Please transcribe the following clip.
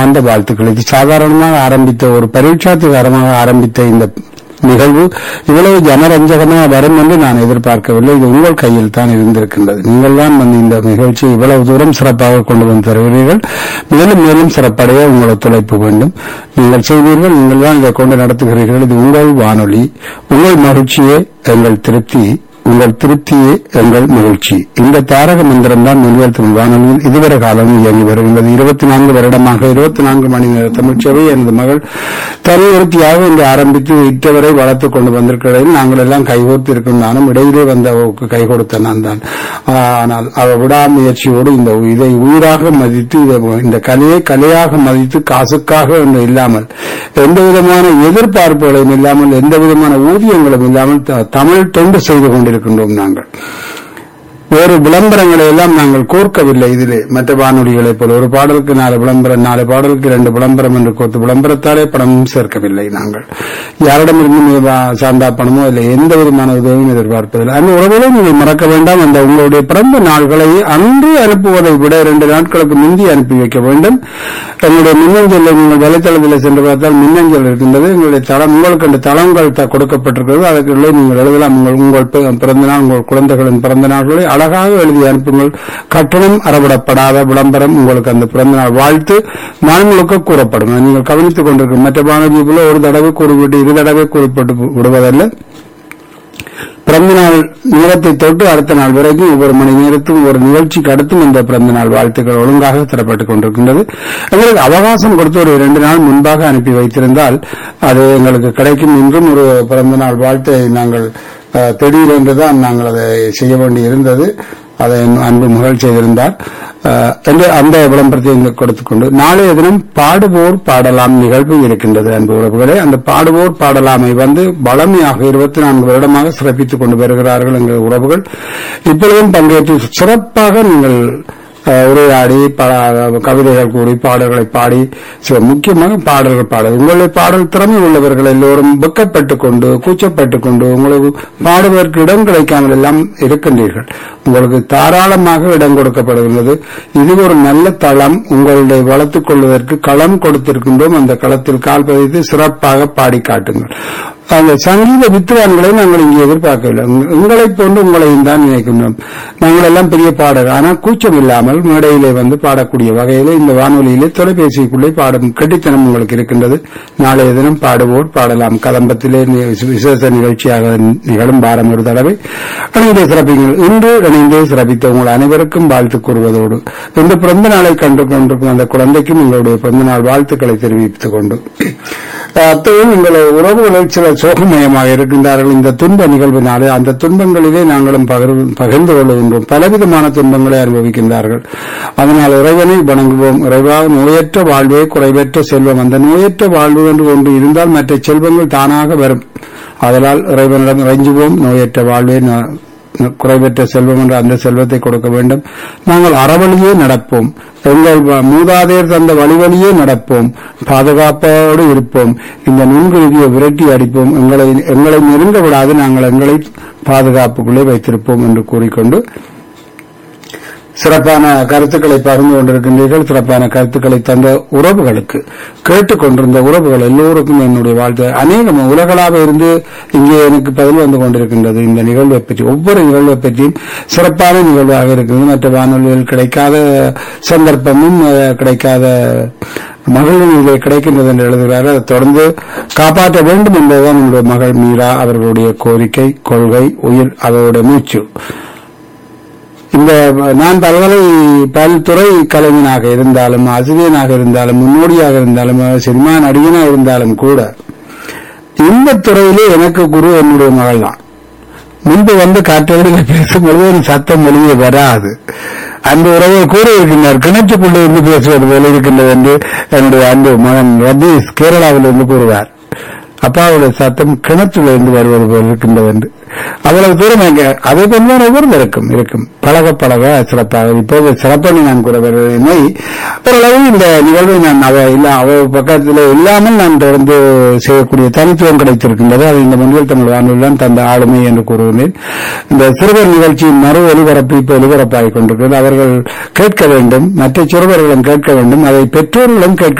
மனமார்ந்த வாழ்த்துக்கள் இது சாதாரணமாக ஆரம்பித்த ஒரு பரீட்சாத்துகாரமாக ஆரம்பித்த இந்த நிகழ்வு இவ்வளவு ஜனரஞ்சகமாக வரும் என்று நான் எதிர்பார்க்கவில்லை இது உங்கள் கையில் தான் இருந்திருக்கின்றது நீங்கள் தான் வந்து இந்த நிகழ்ச்சி இவ்வளவு தூரம் சிறப்பாக கொண்டு வந்து தருகிறீர்கள் மேலும் மேலும் சிறப்படைய உங்கள் ஒத்துழைப்பு வேண்டும் நீங்கள் செய்வீர்கள் நீங்கள் தான் இதை கொண்டு நடத்துகிறீர்கள் இது உங்கள் வானொலி உங்கள் மகிழ்ச்சியே எங்கள் திருப்தி உங்கள் திருப்தியே எங்கள் மகிழ்ச்சி இந்த தாரக மந்திரம் தான் முன்வேல் தமிழ் வானொலியில் இதுவரை காலம் இயங்கி வருகின்றது இருபத்தி நான்கு வருடமாக இருபத்தி நான்கு மணி நேர தமிழ்ச்சேவை எனது மகள் தனியுறுத்தியாக இன்று ஆரம்பித்து இட்டவரை வளர்த்துக் கொண்டு வந்திருக்கிறதில் நாங்கள் எல்லாம் கைகோர்த்து இருக்கும் நானும் இடையிலே வந்த அவளுக்கு கை கொடுத்த நான் தான் ஆனால் அவள் விடாமுயற்சியோடு இந்த இதை உயிராக மதித்து இதை- இந்த கலையை கலையாக மதித்து காசுக்காக என்று இல்லாமல் எந்த விதமான எதிர்பார்ப்புகளும் இல்லாமல் எந்த விதமான ஊதியங்களும் இல்லாமல் த- தமிழ் தொண்டு செய்து கொண்டிருக்கின்றோம் நாங்கள் வேறு விளம்பரங்களை எல்லாம் நாங்கள் கோர்க்கவில்லை இதிலே மற்ற வானொலிகளைப் போல ஒரு பாடலுக்கு நாலு விளம்பரம் நாலு பாடலுக்கு ரெண்டு விளம்பரம் என்று கோர்த்து விளம்பரத்தாலே பணமும் சேர்க்கவில்லை நாங்கள் யாரிடமிருந்து வா- சார்ந்தா பணமோ இல்லை எந்த விதமான உதவியும் எதிர்பார்ப்பதில்லை அந்த உறவுகளை நீங்கள் மறக்க வேண்டாம் அந்த உங்களுடைய பிறந்த நாள்களை அன்று அனுப்புவதை விட இரண்டு நாட்களுக்கு முந்தி அனுப்பி வைக்க வேண்டும் எங்களுடைய மின்னஞ்சலில் நீங்கள் வலைத்தளத்தில் சென்று பார்த்தால் மின்னஞ்சல் இருக்கின்றது எங்களுடைய தளம் உங்களுக்கு அந்த தளங்கள் த- கொடுக்கப்பட்டிருக்கிறது அதற்குள்ளே நீங்கள் எழுதலாம் உங்கள் உங்கள் பி- பிறந்த நாள் உங்கள் குழந்தைகளின் பிறந்த நாள்களை அழகாக எழுதி அனுப்புங்கள் கட்டணம் அறவிடப்படாத விளம்பரம் உங்களுக்கு அந்த பிறந்த நாள் வாழ்த்து நாள் முழுக்க கூறப்படும் அதை நீங்கள் கவனித்துக் கொண்டிருக்கும் மற்ற வானொலி போல ஒரு தடவை கூறிவிட்டு இரு தடவை குறிப்பிட்டு விடுவதல்ல பிறந்த நாள் நேரத்தை தொட்டு அடுத்த நாள் வரைக்கும் ஒவ்வொரு மணி நேரத்தும் ஒரு நிகழ்ச்சிக்கு அடுத்தும் இந்த பிறந்த நாள் வாழ்த்துக்கள் ஒழுங்காக தரப்பட்டுக் கொண்டிருக்கின்றது எங்களுக்கு அவகாசம் கொடுத்து ஒரு இரண்டு நாள் முன்பாக அனுப்பி வைத்திருந்தால் அது எங்களுக்கு கிடைக்கும் இன்றும் ஒரு பிறந்த நாள் வாழ்த்தை நாங்கள் அஹ், திடீரென்றுதான் நாங்கள் அதை செய்ய வேண்டி இருந்தது அதை என் அன்பு மகள் செய்திருந்தார் அஹ், என்று அந்த விளம்பரத்தை எங்களுக்கு கொடுத்துக்கொண்டு நாளைய தினம் பாடுவோர் பாடலாம் நிகழ்வு இருக்கின்றது அன்பு உறவுகளே அந்த பாடுவோர் பாடலாமை வந்து பழமையாக இருபத்தி நான்கு வருடமாக சிறப்பித்துக் கொண்டு வருகிறார்கள் எங்கள் உறவுகள் இப்பொழுதும் பங்கேற்று சிறப்பாக நீங்கள் அஹ், உரையாடி ப- கவிதைகள் கூறி பாடல்களை பாடி சில முக்கியமாக பாடல்கள் பாட உங்களுடைய பாடல் திறமை உள்ளவர்கள் எல்லோரும் வெக்கப்பட்டுக் கொண்டு கூச்சப்பட்டுக் கொண்டு உங்களுக்கு பாடுவதற்கு இடம் கிடைக்காமல் எல்லாம் இருக்கின்றீர்கள் உங்களுக்கு தாராளமாக இடம் கொடுக்கப்படுகின்றது இது ஒரு நல்ல தளம் உங்களுடைய வளர்த்துக் கொள்வதற்கு களம் கொடுத்திருக்கின்றோம் அந்த களத்தில் கால் பதித்து சிறப்பாக பாடி காட்டுங்கள் அந்த சங்கீத வித்துவான்களை நாங்கள் இங்கே எதிர்பார்க்கவில்லை உங்க- உங்களைப் போன்று உங்களையும் தான் நினைக்கின்றோம் நாங்கள் எல்லாம் பெரிய பாடகர் ஆனால் கூச்சம் இல்லாமல் மேடையிலே வந்து பாடக்கூடிய வகையிலே இந்த வானொலியிலே தொலைபேசிக்குள்ளே பாடும் கெட்டித்தனம் உங்களுக்கு இருக்கின்றது நாளைய தினம் பாடுவோர் பாடலாம் கதம்பத்திலே நி- விசேஷ நிகழ்ச்சியாக நிகழும் வாரம் ஒரு தடவை இணைந்து சிறப்பிங்கள் இன்று இணைந்து சிறப்பித்த உங்கள் அனைவருக்கும் வாழ்த்து கூறுவதோடு இந்த பிறந்த நாளை கண்டு கொண்டிருக்கும் அந்த குழந்தைக்கும் உங்களுடைய பிறந்த நாள் வாழ்த்துக்களை தெரிவித்துக் கொண்டு அத்தையும் உங்கள் உறவுகளில் சில சோகமயமாக இருக்கின்றார்கள் இந்த துன்ப நிகழ்வினாலே அந்த துன்பங்களிலே நாங்களும் பகிர்ந்து பகிர்ந்து கொள்கின்றோம் பலவிதமான துன்பங்களை அனுபவிக்கின்றார்கள் அதனால் இறைவனை வணங்குவோம் இறைவா நோயற்ற வாழ்வே குறைவற்ற செல்வம் அந்த நோயற்ற வாழ்வு என்று ஒன்று இருந்தால் மற்ற செல்வங்கள் தானாக வரும் அதனால் இறைவனிடம் இறைஞ்சுவோம் நோயற்ற வாழ்வே ந- குறைவற்ற செல்வம் என்ற அந்த செல்வத்தை கொடுக்க வேண்டும் நாங்கள் அறவழியே நடப்போம் எங்கள் வ- மூதாதையர் தந்த வழிவழியே நடப்போம் பாதுகாப்போடு இருப்போம் இந்த நுண்குருவியை விரட்டி அடிப்போம் எங்களை எங்களை நெருங்க விடாது நாங்கள் எங்களை பாதுகாப்புக்குள்ளே வைத்திருப்போம் என்று கூறிக்கொண்டு சிறப்பான கருத்துக்களை பகிர்ந்து கொண்டிருக்கின்றீர்கள் சிறப்பான கருத்துக்களை தந்த உறவுகளுக்கு கேட்டுக்கொண்டிருந்த உறவுகள் எல்லோருக்கும் என்னுடைய வாழ்த்து அநேகம் உலகளாக இருந்து இங்கே எனக்கு பதில் வந்து கொண்டிருக்கின்றது இந்த நிகழ்வை பற்றி ஒவ்வொரு நிகழ்வை பற்றியும் சிறப்பான நிகழ்வாக இருக்கிறது மற்ற வானொலியில் கிடைக்காத சந்தர்ப்பமும் அஹ், கிடைக்காத மகளிர் இதை கிடைக்கின்றது என்று எழுதுகிறார்கள் அதை தொடர்ந்து காப்பாற்ற வேண்டும் என்பதுதான் என்னுடைய மகள் மீரா அவர்களுடைய கோரிக்கை கொள்கை உயிர் அவருடைய மூச்சு இந்த நான் பல்கலை பல்துறை கலைஞனாக இருந்தாலும் ஆசிரியனாக இருந்தாலும் முன்னோடியாக இருந்தாலும் சினிமா நடிகனாக இருந்தாலும் கூட இந்த துறையிலே எனக்கு குரு என்னுடைய மகள் தான் முன்பு வந்து காற்றவர்கள் பேசும்பொழுது ஒரு சத்தம் வெளியே வராது அந்த உறவை கூற இருக்கின்றார் கிணற்றுக்குள்ளே இருந்து பேசுவது போல இருக்கின்றது என்று என்னுடைய அன்பு மகன் ரதீஷ் கேரளாவில் இருந்து கூறுவார் அப்பாவுடைய சத்தம் கிணற்றில் இருந்து வருவது போல் இருக்கின்றது என்று அவ்வளவு தூரம் அங்கே அதே போன்றுதான் ஒவ்வொருவருக்கும் இருக்கும் பழக பழக சிறப்பாக இப்போது சிறப்பாக நான் கூற வருவதை ஓரளவு இந்த நிகழ்வை நான் அவ இல்ல அவ பக்கத்தில் இல்லாமல் நான் தொடர்ந்து செய்யக்கூடிய தனித்துவம் கிடைத்திருக்கின்றது அது இந்த முன்னில் தமிழ் வானொலிதான் தந்த ஆளுமை என்று கூறுகிறேன் இந்த சிறுவர் நிகழ்ச்சியின் மறு ஒலிபரப்பு இப்போ ஒலிபரப்பாகிக் கொண்டிருக்கிறது அவர்கள் கேட்க வேண்டும் மற்ற சிறுவர்களும் கேட்க வேண்டும் அதை பெற்றோர்களும் கேட்க